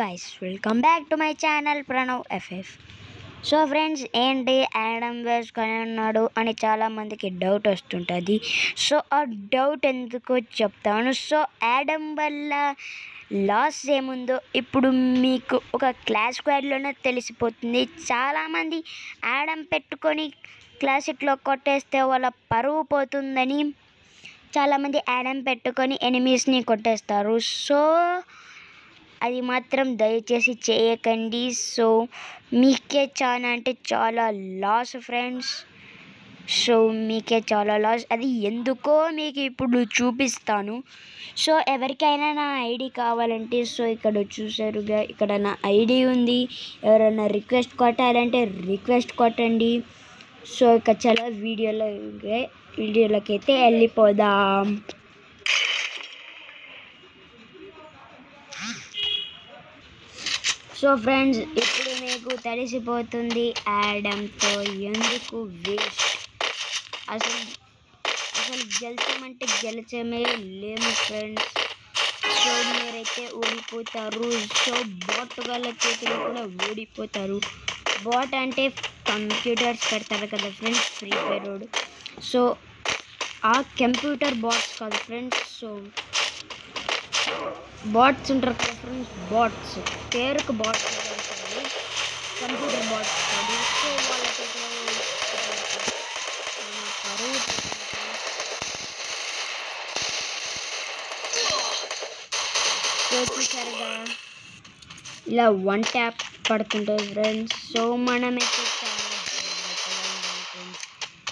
Guys welcome back to my channel Pranav FF so friends ఏంటి Adam వేసుకొని ఉన్నాడు అని చాలామందికి డౌట్ వస్తుంటుంది సో ఆ డౌట్ ఎందుకో చెప్తాను సో యాడమ్ వల్ల లాస్ ఏముందో ఇప్పుడు మీకు ఒక క్లాస్ స్క్వాడ్లోనే తెలిసిపోతుంది చాలామంది యాడమ్ పెట్టుకొని క్లాసిక్లో కొట్టేస్తే వాళ్ళ పరువు పోతుందని చాలామంది యాడమ్ పెట్టుకొని ఎనిమీస్ని కొట్టేస్తారు సో అది మాత్రం దయచేసి చేయకండి సో మీకే చాలా అంటే చాలా లాస్ ఫ్రెండ్స్ సో మీకే చాలా లాస్ అది ఎందుకో మీకు ఇప్పుడు చూపిస్తాను సో ఎవరికైనా నా ఐడి కావాలంటే సో ఇక్కడ చూసారుగా ఇక్కడ నా ఐడి ఉంది ఎవరైనా రిక్వెస్ట్ కొట్టాలంటే రిక్వెస్ట్ కొట్టండి సో ఇక చాలా వీడియోలో వీడియోలోకి అయితే వెళ్ళిపోదాం సో ఫ్రెండ్స్ ఇప్పుడు మీకు తెలిసిపోతుంది యాడమ్తో ఎందుకు వేస్ట్ అసలు అసలు గెలిచామంటే గెలిచమే లేము ఫ్రెండ్స్ సో మీరైతే ఓడిపోతారు సో బాట్ వాళ్ళ చేతిలో కూడా ఓడిపోతారు బాట్ అంటే కంప్యూటర్స్ పెడతారు కదా friends Free Fire road so ఆ కంప్యూటర్ బాట్స్ కాదు ఫ్రెండ్స్ సో బాట్స్ ఉంటారు కదా ఫ్రెండ్స్ బాట్స్ పేరుకు బాట్స్ ఉంటుంది కంప్యూటర్ బాట్స్ కాదు సో వాళ్ళకి పరువు సో చూసారుగా ఇలా వన్ ట్యాప్ పడుతుంటుంది ఫ్రెండ్స్ సో మనమైతే చాలా జాగ్రత్తగా ఉండాలి ఫ్రెండ్స్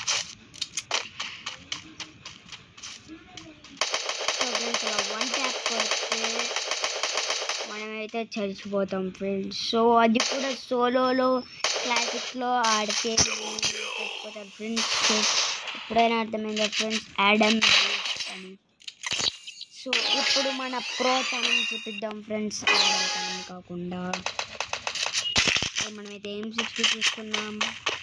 సో ఫ్రెండ్స్ ఇలా వన్ ట్యాప్ కొడితే మనమైతే చచ్చిపోతాం ఫ్రెండ్స్ సో అది కూడా సోలోలో క్లాసిక్లో ఆడితే చచ్చిపోతారు ఫ్రెండ్స్ సో ఎప్పుడైనా అర్థమైందా ఫ్రెండ్స్ యాడమ్ అని సో ఇప్పుడు మన ప్రోతనం చూపిద్దాం ఫ్రెండ్స్ ఆడటం కాకుండా సో మనమైతే ఏం సిక్స్టీ తీసుకున్నాం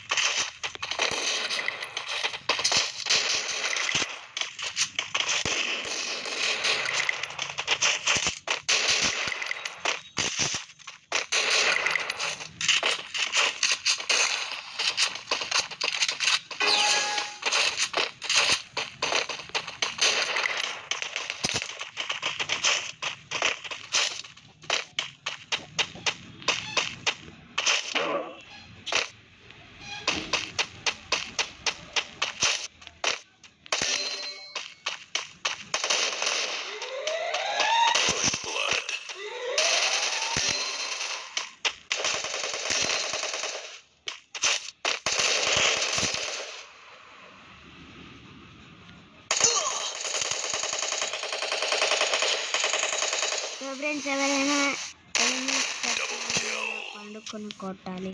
సో ఫ్రెండ్స్ ఎవరైనా enemies పట్టుకొని పండుకొని కొట్టాలి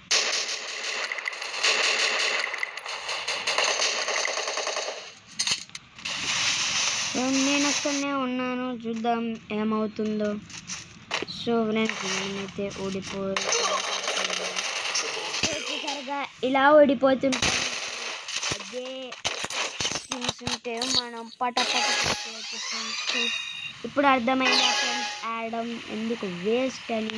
సో నేను అక్కడనే ఉన్నాను చూద్దాం ఏమవుతుందో సో ఫ్రెండ్స్ నేనైతే ఓడిపోయి చూసారుగా ఇలా ఓడిపోతుంటే అదే స్కిన్స్ ఉంటే మనం పట పట కొట్టేయచ్చు friends. ఇప్పుడు అర్థమైందా ఫ్రెండ్స్ యాడమ్ ఎందుకు వేస్ట్ అని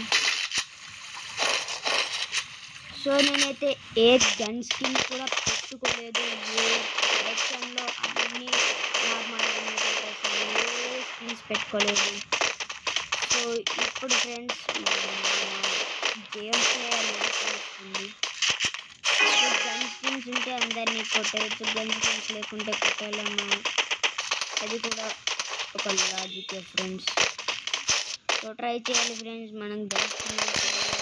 సో నేనైతే ఏ గన్ స్కిన్ కూడా పెట్టుకోలేదు ఏ సెలక్షన్లో అన్ని నార్మల్గా ఏ స్కిన్స్ పెట్టుకోలేదు సో ఇప్పుడు ఫ్రెండ్స్ గేమ్ ప్లే అనేది తెలుస్తుంది గన్ స్కిన్స్ ఉంటే అందరినీ కొట్టేయచ్చు గన్ స్కిన్స్ లేకుంటే కొట్టలేము అది కూడా ఒక లాజికే ఫ్రెండ్స్ సో ట్రై చేయాలి ఫ్రెండ్స్ మనం గన్ స్కిన్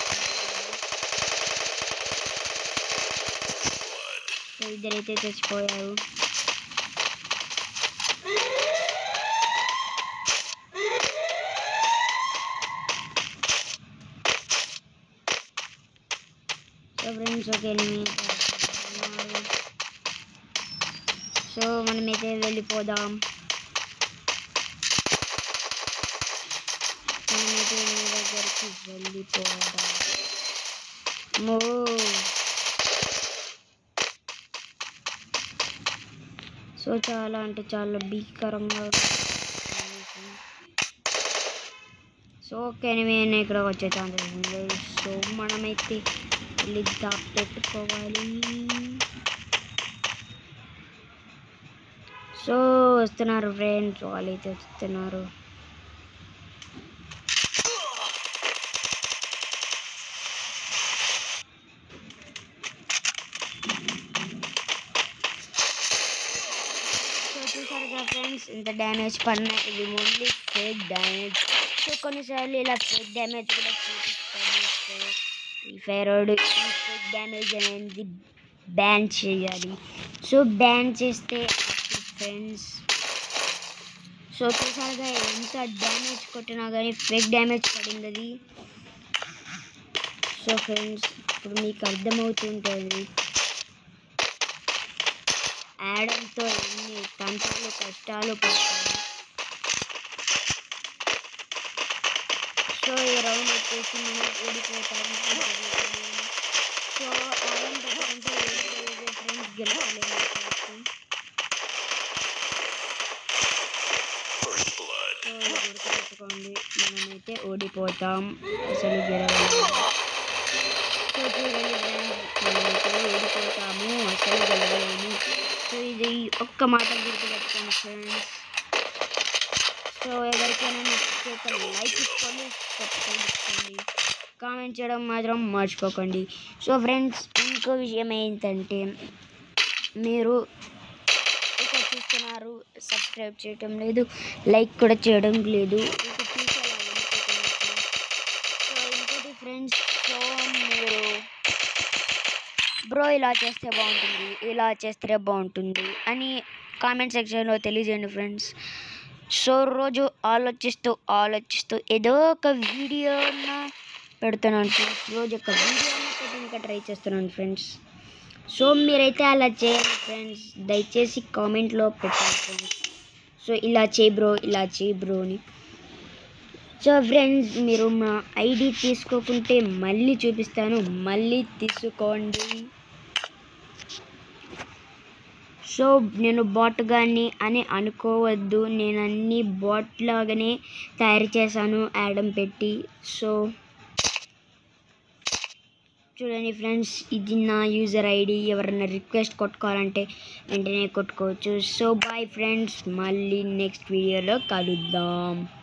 సో ఇద్దరైతే చచ్చిపోయారు సో ఫ్రెండ్స్ ఓకే సో మనమైతే వెళ్ళిపోదాం మనమైతే మీ దగ్గరికి వెళ్ళిపోదాం మో సో చాలా అంటే చాలా భీకరంగా ఉంది. సో సో కెనివేన్ ఇక్కడ వచ్చే ఛాన్సెస్ ఉంది సో మనమైతే వెళ్ళి పెట్టుకోవాలి సో వస్తున్నారు ఫ్రెండ్స్ వాళ్ళైతే వస్తున్నారు సో చూసారు కదా ఫ్రెండ్స్ ఇంత డ్యామేజ్ పడినా ఇది ఓన్లీ ఫేక్ డ్యామేజ్ సో కొన్నిసార్లు ఇలా ఫేక్ డ్యామేజ్ కూడా చూపిస్తుంది సో ఈ ఫైరోడ్ ఈ ఫేక్ డ్యామేజ్ అనేది బ్యాన్ చేయాలి సో బ్యాన్ చేస్తే ఫ్రెండ్స్ సో చూసారుగా ఎంత డ్యామేజ్ కొట్టినా కానీ ఫేక్ డ్యామేజ్ పడింది అది సో ఫ్రెండ్స్ ఇప్పుడు మీకు అర్థమవుతుంటుంది ఆడంతో ఎన్ని తంటాలు కష్టాలు పడతాయి సో ఈ రౌండ్ వచ్చేసి మనం ఓడిపోతాము సో ఆడం పట్టుకుంటే ఓడిపోయేది ఫ్రెండ్స్ గెలవలేము సో ఇది గుర్తుపెట్టుకోండి మనమైతే ఓడిపోతాం అసలు గెలవలేము సో చూడండి ఫ్రెండ్స్ మనమైతే ఓడిపోతాము అసలు గెలవలేము సో ఇది ఒక్క మాట గుర్తుపెట్టుకోండి ఫ్రెండ్స్ సో ఎవరికైనా నచ్చితే లైక్ ఇచ్చుకోండి సబ్స్క్రైబ్ ఇచ్చుకోండి కామెంట్ చేయడం మాత్రం మర్చిపోకండి సో ఫ్రెండ్స్ ఇంకో విషయం ఏంటంటే మీరు ఇక్కడ చూస్తున్నారు సబ్స్క్రైబ్ చేయడం లేదు లైక్ కూడా చేయడం లేదు ఇక చూసేలా అనుకుంటున్నారు. సో ఇంకోటి ఫ్రెండ్స్ సో మీరు బ్రో ఇలా చేస్తే బాగుంటుంది ఇలా చేస్తే బాగుంటుంది అని కామెంట్ సెక్షన్లో తెలియజేయండి ఫ్రెండ్స్ సో రోజు ఆలోచిస్తూ ఆలోచిస్తూ ఏదో ఒక వీడియోన పెడుతున్నాను ఫ్రెండ్స్ రోజు ఒక వీడియోన పెట్టి ఇంకా ట్రై చేస్తున్నాను ఫ్రెండ్స్ సో మీరైతే అలా చేయండి ఫ్రెండ్స్ దయచేసి కామెంట్లో పెట్టండి ఫ్రెండ్స్ సో ఇలా చేయి బ్రో ఇలా చేయి బ్రో అని సో ఫ్రెండ్స్ మీరు మా ఐడి తీసుకోకుంటే మళ్ళీ చూపిస్తాను మళ్ళీ తీసుకోండి సో నేను బాట్ కానీ అని అనుకోవద్దు నేను అన్ని బాట్ లాగానే తయారు చేశాను యాడమ్ పెట్టి సో చూడండి ఫ్రెండ్స్ ఇది నా యూజర్ ఐడి ఎవరైనా రిక్వెస్ట్ కొట్టుకోవాలంటే వెంటనే కొట్టుకోవచ్చు సో బాయ్ ఫ్రెండ్స్ మళ్ళీ నెక్స్ట్ వీడియోలో కలుద్దాం